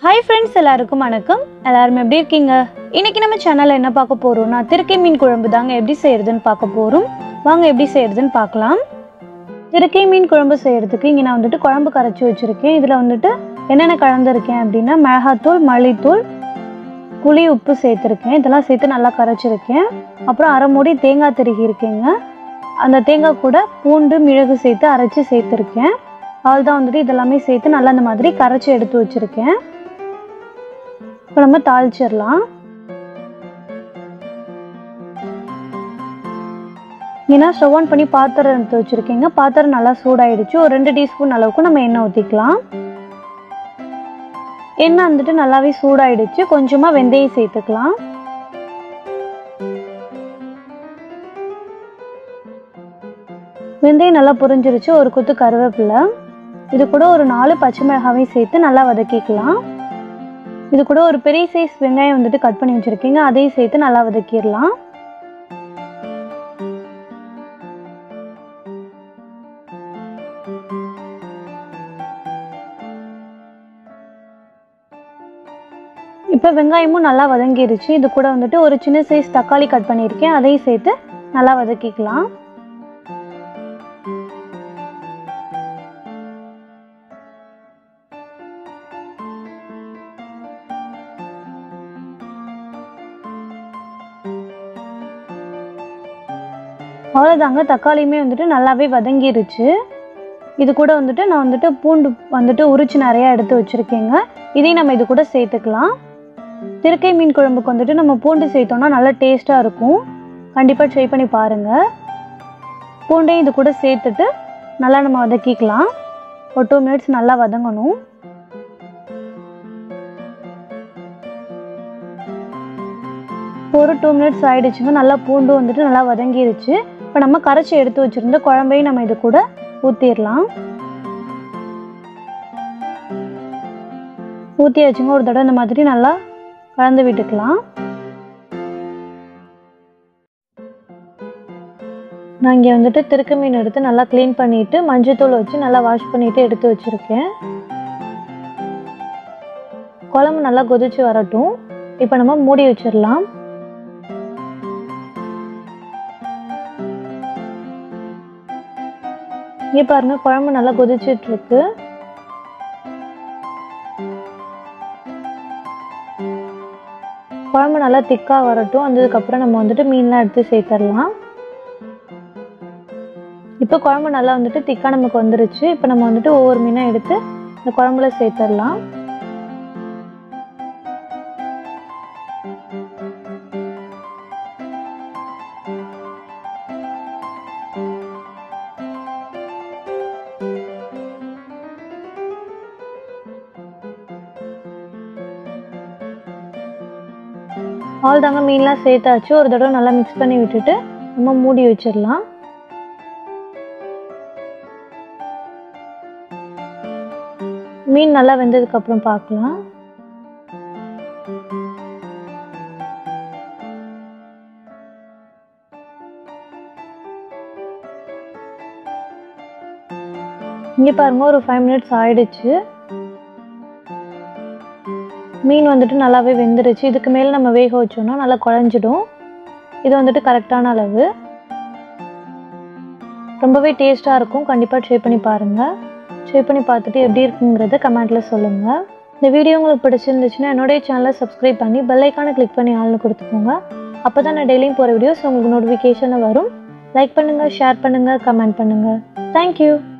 hi friends எல்லாருக்கும் வணக்கம் எல்லாரும் எப்படி இருக்கீங்க இன்னைக்கு நம்ம சேனலில் என்ன பார்க்க போறோம்னா திருக்கை மீன் குழம்பு தாங்க எப்படி செய்யறதுன்னு பார்க்க போறோம் வாங்க எப்படி செய்யறதுன்னு பார்க்கலாம் திருக்கை மீன் குழம்பு செய்யறதுக்கு இங்கே நான் வந்துட்டு குழம்பு கரைச்சி வச்சிருக்கேன் இதில் வந்துட்டு என்னென்ன கலந்துருக்கேன் அப்படின்னா மிளகாத்தூள் மல்லித்தூள் புளி உப்பு சேர்த்துருக்கேன் இதெல்லாம் சேர்த்து நல்லா கரைச்சிருக்கேன் அப்புறம் அரை மூடி தேங்காய் திருகி இருக்கேங்க அந்த தேங்காய் கூட பூண்டு மிளகு சேர்த்து அரைச்சி சேர்த்துருக்கேன் அவ்வளோதான் வந்துட்டு இதெல்லாமே சேர்த்து நல்லா அந்த மாதிரி கரைச்சி எடுத்து வச்சுருக்கேன் இப்போ நம்ம தாளிச்சிடலாம் ஏன்னா ஸ்டவ் ஆன் பண்ணி பாத்திரம் எடுத்து வச்சுருக்கீங்க பாத்திரம் நல்லா சூடாயிடுச்சு ஒரு ரெண்டு டீஸ்பூன் அளவுக்கு நம்ம எண்ணெய் ஊற்றிக்கலாம் எண்ணெய் வந்துட்டு நல்லாவே சூடாயிடுச்சு கொஞ்சமாக வெந்தயம் சேர்த்துக்கலாம் வெந்தயம் நல்லா புரிஞ்சிருச்சு ஒரு குத்து கருவேப்பிலை இது கூட ஒரு நாலு பச்சை மிளகாவையும் சேர்த்து நல்லா வதக்கிக்கலாம் இது கூட ஒரு பெரிய சைஸ் வெங்காயம் வந்துட்டு கட் பண்ணி வச்சுருக்கீங்க அதையும் சேர்த்து நல்லா வதக்கிடலாம் இப்போ வெங்காயமும் நல்லா வதங்கிருச்சு இது கூட வந்துட்டு ஒரு சின்ன சைஸ் தக்காளி கட் பண்ணியிருக்கேன் அதையும் சேர்த்து நல்லா வதக்கிக்கலாம் அவ்வளோதாங்க தக்காளியுமே வந்துட்டு நல்லாவே வதங்கிருச்சு இது கூட வந்துட்டு நான் வந்துட்டு பூண்டு வந்துட்டு உரிச்சு நிறையா எடுத்து வச்சுருக்கேங்க இதையும் நம்ம இது கூட சேர்த்துக்கலாம் திருக்கை மீன் குழம்புக்கு வந்துட்டு நம்ம பூண்டு சேர்த்தோம்னா நல்லா டேஸ்ட்டாக இருக்கும் கண்டிப்பாக ட்ரை பண்ணி பாருங்கள் பூண்டையும் இது கூட சேர்த்துட்டு நல்லா நம்ம வதக்கிக்கலாம் ஒரு டூ மினிட்ஸ் நல்லா வதங்கணும் ஒரு டூ மினிட்ஸ் ஆயிடுச்சுங்க நல்லா பூண்டு வந்துட்டு நல்லா வதங்கிருச்சு இப்போ நம்ம கரைச்சி எடுத்து வச்சுருந்த குழம்பையும் நம்ம இது கூட ஊற்றிடலாம் ஊற்றியாச்சுங்க ஒரு தடவை இந்த மாதிரி நல்லா கலந்து விட்டுக்கலாம் நான் இங்கே வந்துட்டு திருக்க மீன் எடுத்து நல்லா க்ளீன் பண்ணிவிட்டு மஞ்சத்தூள் வச்சு நல்லா வாஷ் பண்ணிவிட்டு எடுத்து வச்சுருக்கேன் குழம்பு நல்லா கொதிச்சு வரட்டும் இப்போ நம்ம மூடி வச்சிடலாம் இங்கே பாருங்க குழம்பு நல்லா கொதிச்சிட்டு இருக்கு குழம்பு நல்லா திக்காக வரட்டும் வந்ததுக்கப்புறம் நம்ம வந்துட்டு மீன்லாம் எடுத்து சேர்த்துடலாம் இப்போ குழம்பு நல்லா வந்துட்டு திக்காக நமக்கு வந்துருச்சு இப்போ நம்ம வந்துட்டு ஒவ்வொரு மீனாக எடுத்து இந்த குழம்புல சேர்த்துடலாம் ஆல் தாங்க மீன்லாம் சேர்த்தாச்சு ஒரு தடவை நல்லா மிக்ஸ் பண்ணி விட்டுட்டு நம்ம மூடி வச்சிடலாம் மீன் நல்லா வெந்ததுக்கு அப்புறம் பார்க்கலாம் இங்கே பாருங்க ஒரு ஃபைவ் மினிட்ஸ் ஆயிடுச்சு மீன் வந்துட்டு நல்லாவே வெந்துருச்சு இதுக்கு மேலே நம்ம வேக வச்சோம்னா நல்லா குழஞ்சிடும் இது வந்துட்டு கரெக்டான அளவு ரொம்பவே டேஸ்ட்டாக இருக்கும் கண்டிப்பாக ட்ரை பண்ணி பாருங்கள் ட்ரை பண்ணி பார்த்துட்டு எப்படி இருக்குங்கிறத கமெண்ட்டில் சொல்லுங்கள் இந்த வீடியோ உங்களுக்கு பிடிச்சிருந்துச்சுன்னா என்னுடைய சேனலை சப்ஸ்கிரைப் பண்ணி பெல்லைக்கான கிளிக் பண்ணி ஆள்னு கொடுத்துக்கோங்க அப்போ தான் நான் டெய்லியும் போகிற வீடியோஸ் உங்களுக்கு நோட்டிஃபிகேஷனில் வரும் லைக் பண்ணுங்கள் ஷேர் பண்ணுங்கள் கமெண்ட் பண்ணுங்கள் தேங்க்யூ